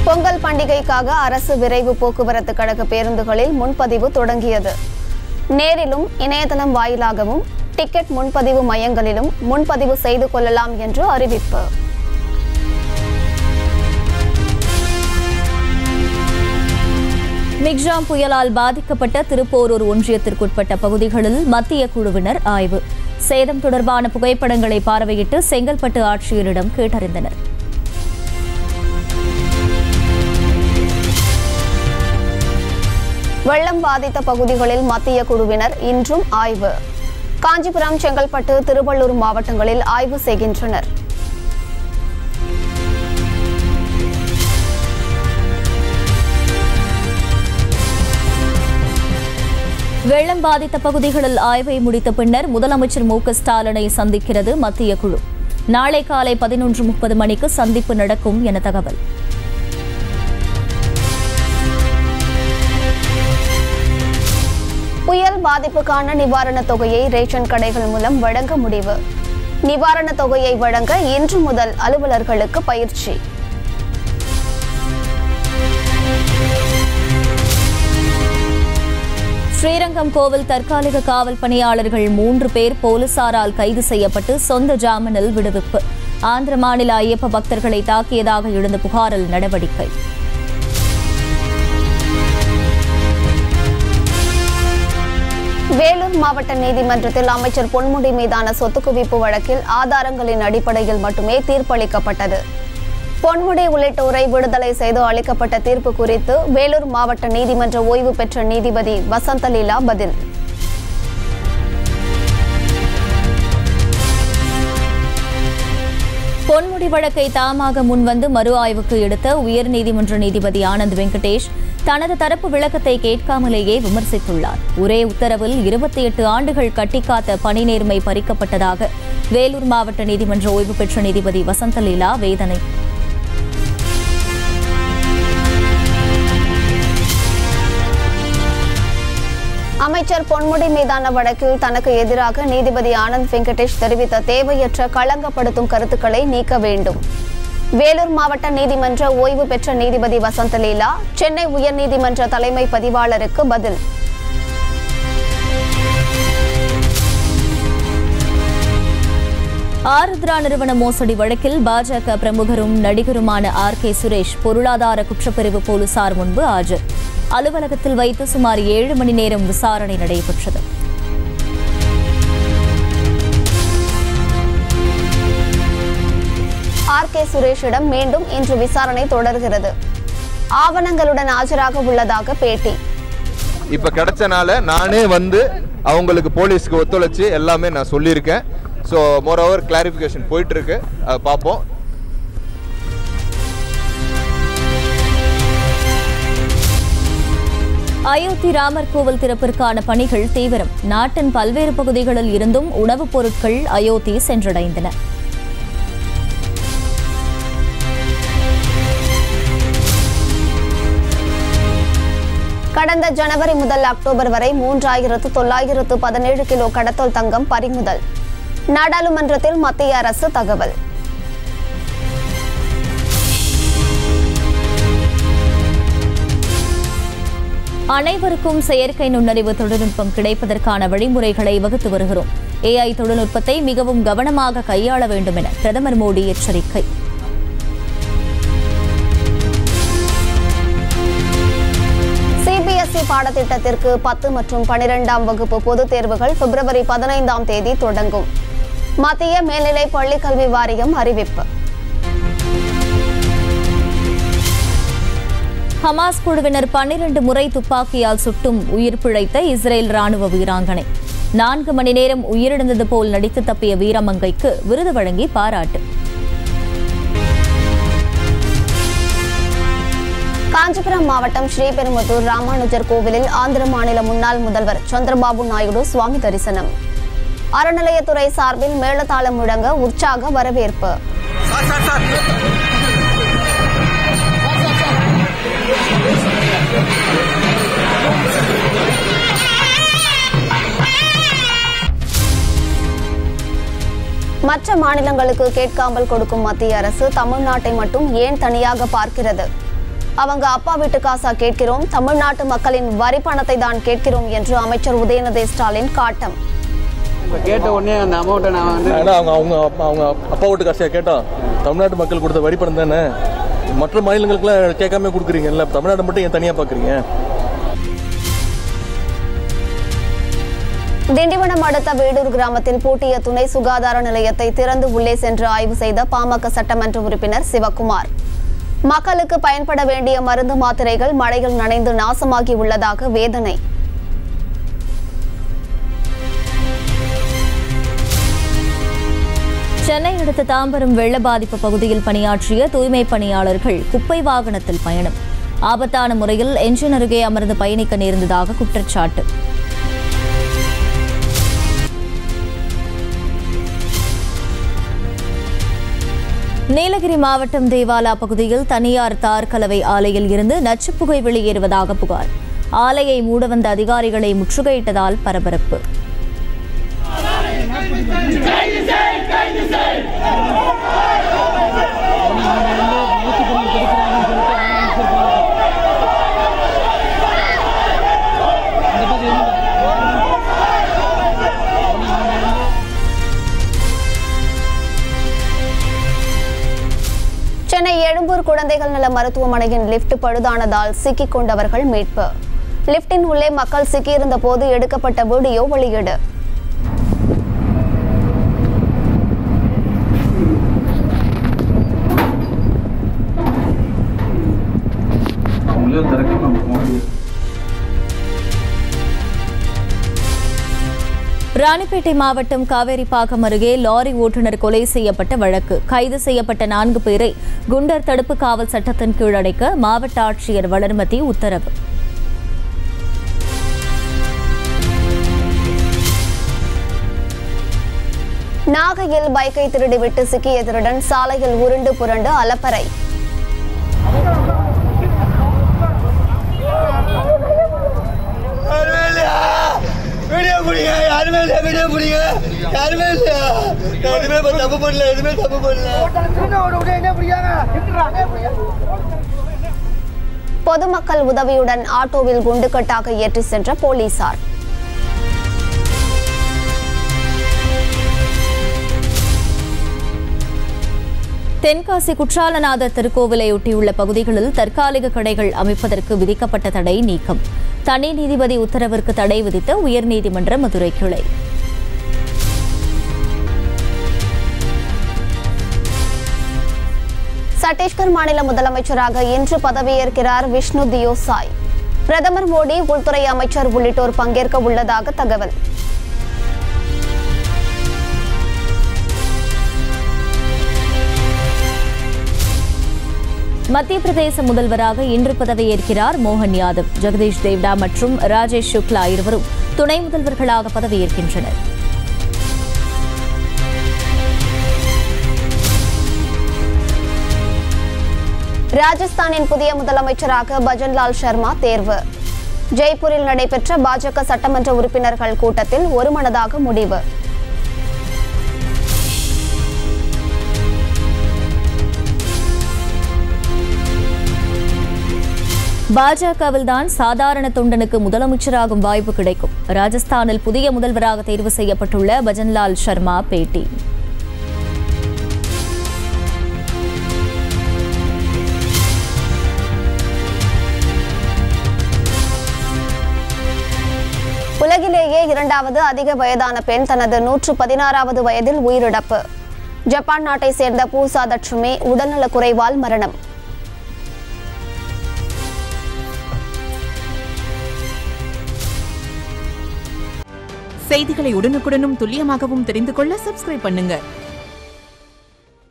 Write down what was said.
பொங்கல் பண்டிகைக்காக அரசு விரைவு போக்குவரத்து கழக பேருந்துகளில் முன்பதிவு தொடங்கியது நேரிலும் இணையதளம் வாயிலாகவும் டிக்கெட் முன்பதிவு மையங்களிலும் முன்பதிவு செய்து கொள்ளலாம் என்று அறிவிப்பு மிக்ஜாம் புயலால் பாதிக்கப்பட்ட திருப்போரூர் ஒன்றியத்திற்குட்பட்ட பகுதிகளில் மத்திய குழுவினர் ஆய்வு சேதம் தொடர்பான புகைப்படங்களை பார்வையிட்டு செங்கல்பட்டு ஆட்சியரிடம் கேட்டறிந்தனர் வெள்ளம் பாதித்த பகுதிகளில் மத்திய குழுவினர் இன்றும் ஆய்வு காஞ்சிபுரம் செங்கல்பட்டு திருவள்ளூர் மாவட்டங்களில் ஆய்வு செய்கின்றனர் வெள்ளம் பாதித்த பகுதிகளில் ஆய்வை முடித்த பின்னர் முதலமைச்சர் மு க ஸ்டாலினை சந்திக்கிறது மத்திய குழு நாளை காலை பதினொன்று முப்பது மணிக்கு சந்திப்பு நடக்கும் என தகவல் புயல் பாதிப்புக்கான நிவாரணத் தொகையை ரேஷன் கடைகள் மூலம் வழங்க முடிவு நிவாரணத் தொகையை வழங்க இன்று முதல் அலுவலர்களுக்கு பயிற்சி ஸ்ரீரங்கம் கோவில் தற்காலிக காவல் பணியாளர்கள் மூன்று பேர் போலீசாரால் கைது செய்யப்பட்டு சொந்த ஜாமீனில் விடுவிப்பு ஆந்திர மாநில ஐயப்ப பக்தர்களை தாக்கியதாக எழுந்த புகாரில் நடவடிக்கை வேலூர் மாவட்ட நீதிமன்றத்தில் அமைச்சர் பொன்முடி மீதான சொத்து குவிப்பு வழக்கில் ஆதாரங்களின் அடிப்படையில் மட்டுமே தீர்ப்பளிக்கப்பட்டது பொன்முடி உள்ளிட்டோரை விடுதலை செய்து அளிக்கப்பட்ட தீர்ப்பு குறித்து வேலூர் மாவட்ட நீதிமன்ற ஓய்வு பெற்ற நீதிபதி வசந்தலீலா பதில் பொன்முடி வழக்கை தாமாக முன்வந்து மறு ஆய்வுக்கு எடுத்த உயர்நீதிமன்ற நீதிபதி ஆனந்த் வெங்கடேஷ் தனது தரப்பு விளக்கத்தை கேட்காமலேயே விமர்சித்துள்ளார் ஒரே உத்தரவில் இருபத்தி எட்டு ஆண்டுகள் கட்டிக்காத்த பணி நேர்மை பறிக்கப்பட்டதாக வேலூர் மாவட்ட நீதிமன்ற ஓய்வு பெற்ற நீதிபதி வசந்தலீலா வேதனை அமைச்சர் பொன்முடி மீதான வழக்கில் தனக்கு எதிராக நீதிபதி ஆனந்த் வெங்கடேஷ் தெரிவித்த தேவையற்ற களங்கப்படுத்தும் கருத்துக்களை நீக்க வேண்டும் வேலூர் மாவட்ட நீதிமன்ற ஓய்வு பெற்ற நீதிபதி வசந்தலீலா சென்னை உயர்நீதிமன்ற தலைமை பதிவாளருக்கு பதில் ஆருத்ரா நிறுவன மோசடி வழக்கில் பாஜக பிரமுகரும் நடிகருமான ஆர் கே சுரேஷ் பொருளாதார குற்றப்பிரிவு போலீசார் முன்பு ஆஜர் அலுவலகத்தில் வைத்து சுமார் ஏழு மணி நேரம் விசாரணை நடைபெற்றது ஆர் கே சுரேஷிடம் மீண்டும் இன்று விசாரணை தொடர்கிறது ஆவணங்களுடன் ஆஜராக உள்ளதாக பேட்டி இப்போ கிடைச்சனால நானே வந்து அவங்களுக்கு போலீஸ்க்கு ஒத்துழைச்சி எல்லாமே நான் சொல்லியிருக்கேன் ஸோ மோர் ஓவர் கிளாரிஃபிகேஷன் போயிட்டு இருக்கு அதை பார்ப்போம் அயோத்தி ராமர் கோவில் திறப்பிற்கான பணிகள் தீவிரம் நாட்டின் பல்வேறு பகுதிகளில் இருந்தும் உணவுப் பொருட்கள் அயோத்தி சென்றடைந்தன கடந்த ஜனவரி முதல் அக்டோபர் வரை மூன்றாயிரத்து தொள்ளாயிரத்து பதினேழு கிலோ கடத்தல் தங்கம் பறிமுதல் நாடாளுமன்றத்தில் மத்திய அரசு தகவல் அனைவருக்கும் செயற்கை நுண்ணறிவு தொழில்நுட்பம் கிடைப்பதற்கான வழிமுறைகளை வகுத்து வருகிறோம் ஏஐ தொழில்நுட்பத்தை மிகவும் கவனமாக கையாள வேண்டும் என பிரதமர் மோடி எச்சரிக்கை சிபிஎஸ்இ பாடத்திட்டத்திற்கு பத்து மற்றும் பனிரெண்டாம் வகுப்பு பொதுத் தேர்வுகள் பிப்ரவரி பதினைந்தாம் தேதி தொடங்கும் மத்திய மேல்நிலை பள்ளிக் கல்வி வாரியம் அறிவிப்பு ஹமாஸ் குழுவினர் பன்னிரண்டு முறை துப்பாக்கியால் சுட்டும் உயிர் பிழைத்த இஸ்ரேல் ராணுவ வீராங்கனை நான்கு மணி நேரம் உயிரிழந்தது போல் நடித்து தப்பிய வீரமங்கைக்கு விருது வழங்கி பாராட்டு காஞ்சிபுரம் மாவட்டம் ஸ்ரீபெரும்புதூர் ராமானுஜர் கோவிலில் ஆந்திர மாநில முன்னாள் முதல்வர் சந்திரபாபு நாயுடு சுவாமி தரிசனம் அறநிலையத்துறை சார்பில் மேளதாளம் முழங்க உற்சாக வரவேற்பு மற்ற மாநிலங்களுக்கு கேட்காமல் கொடுக்கும் மத்திய அரசு தமிழ்நாட்டை மட்டும் ஏன் தனியாக பார்க்கிறது அவங்க அப்பா வீட்டு காசா கேட்கிறோம் தமிழ்நாட்டு மக்களின் வரி பணத்தை தான் கேட்கிறோம் என்று அமைச்சர் உதயநிதி ஸ்டாலின் காட்டம் இப்போ கேட்ட உடனே அந்த அமௌண்ட்டை நான் வந்து ஏன்னா அவங்க அவங்க அப்பா அவங்க அப்பா வீட்டு காசையாக கேட்டோம் தமிழ்நாட்டு மக்கள் கொடுத்த வரி பணம் தானே மற்ற மாநிலங்களுக்குலாம் கேட்காம கொடுக்குறீங்கல்ல தமிழ்நாடு மட்டும் ஏன் தனியாக பார்க்குறீங்க திண்டிவனம் அடுத்த வேடூர் கிராமத்தில் பூட்டிய துணை சுகாதார நிலையத்தை திறந்து உள்ளே சென்று ஆய்வு செய்த பாமக சட்டமன்ற உறுப்பினர் சிவக்குமார் மக்களுக்கு பயன்பட வேண்டிய மருந்து மாத்திரைகள் மழையில் நனைந்து நாசமாகி உள்ளதாக வேதனை சென்னை அடுத்த தாம்பரம் வெள்ள பாதிப்பு பகுதியில் பணியாற்றிய தூய்மை பணியாளர்கள் குப்பை வாகனத்தில் பயணம் ஆபத்தான முறையில் என்ஜின் அருகே அமர்ந்து பயணிக்க நேர்ந்ததாக குற்றச்சாட்டு நீலகிரி மாவட்டம் தேவாலா பகுதியில் தனியார் தார் கலவை ஆலையில் இருந்து நச்சுப்புகை வெளியேறுவதாக புகார் ஆலையை மூட வந்த அதிகாரிகளை முற்றுகையிட்டதால் பரபரப்பு சென்னை எழும்பூர் குழந்தைகள் நல மருத்துவமனையின் லிப்ட் பழுதானதால் சிக்கிக் கொண்டவர்கள் மீட்பு லிப்டின் உள்ளே மக்கள் சிக்கியிருந்த போது எடுக்கப்பட்ட வீடியோ வெளியீடு ராணிப்பேட்டை மாவட்டம் காவேரிப்பாக்கம் அருகே லாரி ஓட்டுநர் கொலை செய்யப்பட்ட வழக்கு கைது செய்யப்பட்ட நான்கு பேரை குண்டர் தடுப்பு காவல் சட்டத்தின் கீழ் அடைக்க மாவட்ட ஆட்சியர் வளர்மதி உத்தரவு நாகையில் பைக்கை திருடிவிட்டு சிக்கிய திருடன் சாலையில் உருண்டு புரண்டு அலப்பறை யாருமே இல்லையா வீடியோ பிடிங்க யாருமே இல்லையா வீடியோ பிடிங்க யாருமே இல்லையா எதுவுமே இப்ப தப்பு பண்ணல எதுவுமே தப்பு பண்ணல பொதுமக்கள் உதவியுடன் ஆட்டோவில் குண்டுக்கட்டாக ஏற்றி சென்ற போலீசார் தென்காசி குற்றாலநாதர் திருக்கோவிலையொட்டியுள்ள பகுதிகளில் தற்காலிக கடைகள் அமைப்பதற்கு விதிக்கப்பட்ட தடை நீக்கம் தனி நீதிபதி உத்தரவிற்கு தடை விதித்த உயர்நீதிமன்ற மதுரை கிளை சத்தீஸ்கர் மாநில முதலமைச்சராக இன்று பதவியேற்கிறார் விஷ்ணு தியோசாய் பிரதமர் மோடி உள்துறை அமைச்சர் உள்ளிட்டோர் பங்கேற்க உள்ளதாக தகவல் மத்திய பிரதேச முதல்வராக இன்று பதவியேற்கிறார் மோகன் யாதவ் ஜெகதீஷ் தேவ்டா மற்றும் ராஜேஷ் சுக்லா இருவரும் துணை முதல்வர்களாக பதவியேற்கின்றனர் ராஜஸ்தானின் புதிய முதலமைச்சராக பஜன்லால் சர்மா தேர்வு ஜெய்ப்பூரில் நடைபெற்ற பாஜக சட்டமன்ற உறுப்பினர்கள் கூட்டத்தில் ஒருமனதாக முடிவு பாஜகவில் தான் சாதாரண தொண்டனுக்கு முதலமைச்சராகும் வாய்ப்பு கிடைக்கும் ராஜஸ்தானில் புதிய முதல்வராக தேர்வு செய்யப்பட்டுள்ள பஜன்லால் சர்மா பேட்டி உலகிலேயே இரண்டாவது அதிக வயதான பெண் தனது நூற்று பதினாறாவது வயதில் உயிரிழப்பு ஜப்பான் நாட்டை சேர்ந்த பூசா தட்சுமி உடல்நலக் குறைவால் மரணம் செய்திகளை உடனுக்குடனும் துல்லியமாகவும் தெரிந்து கொள்ள சப்ஸ்கிரைப் பண்ணுங்க